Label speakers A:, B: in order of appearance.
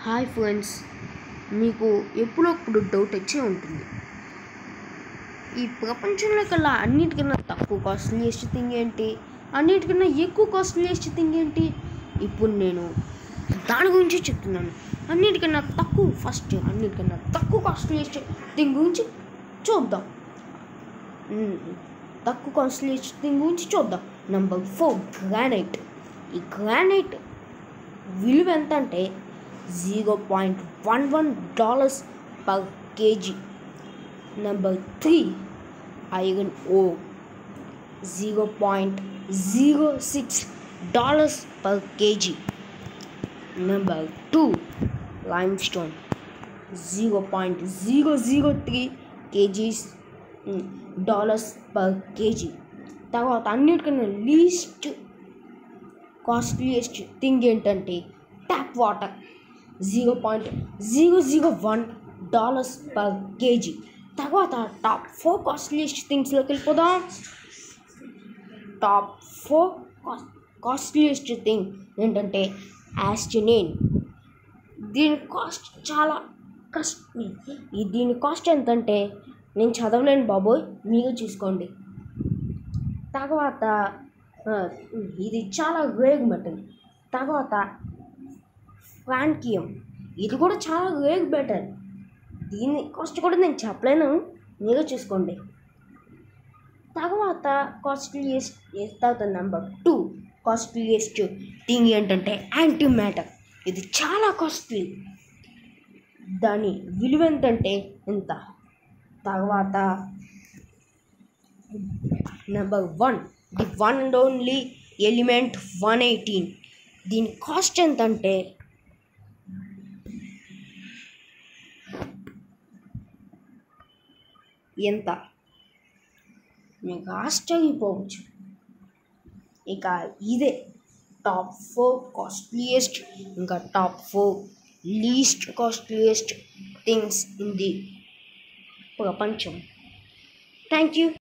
A: hi friends మీకు ఎప్పుడప్పుడు doubt వచ్చే ఉంటుంది ఈ ప్రపంచంలో కల్లా అన్నిటికన్నా తక్కువ కాస్ట్లీయెస్ట్ థింగ్ ఏంటి అన్నిటికన్నా ఎక్కువ కాస్ట్లీయెస్ట్ థింగ్ ఏంటి ఇప్పుడు నేను దాని గురించి చెప్తున్నాను అన్నిటికన్నా తక్కువ ఫస్ట్ అన్నిటికన్నా తక్కువ కాస్ట్లీయెస్ట్ థింగ్ గురించి చూద్దాం మ్, తక్కువ కాస్ట్లీయెస్ట్ థింగ్ గురించి చూద్దాం నెంబర్ ఫోర్ గ్రానైట్ ఈ గ్రానైట్ విలువ ఎంత అంటే zero point one one dollars per KG number three iron ore zero point zero six dollars per KG number two limestone zero point zero zero three KGs dollars per KG తర్వాత అన్నిటికన్నా least costliest thing ఏంటంటే tap water zero point zero zero one dollars per KG తర్వాత top four costliest థింగ్స్లోకి వెళ్ళిపోదాం top four costliest thing ఏంటంటే యాస్టినేన్ దీని cost చాలా కష్ట ఈ దీని కాస్ట్ ఎంతంటే నేను చదవలేను బాబోయ్ మీరు చూసుకోండి తర్వాత ఆ, ఇది చాలా రేగ్ మెటల్ తర్వాత ఫ్రాంకియం ఇది కూడా చాలా రేగ్ మెటల్ దీని కాస్ట్ కూడా నేను చెప్పలేను మీరే చూసుకోండి తర్వాత కాస్ట్లీయెస్ట్ తర్వాత నెంబర్ టూ కాస్ట్లీయెస్ట్ థింగ్ ఏంటంటే యాంటీ మ్యాటర్ ఇది చాలా కాస్ట్లీ దాని విలువ ఎంతంటే ఎంత తర్వాత number one the one and only element one eighteen దీని కాస్ట్ ఎంత అంటే ఎంత మీకు ఆశ్చర్యపోవచ్చు ఇక ఇదే టాప్ ఫోర్ కాస్ట్లీయెస్ట్ ఇంకా top four least costliest things in the ప్రపంచం థ్యాంక్ యూ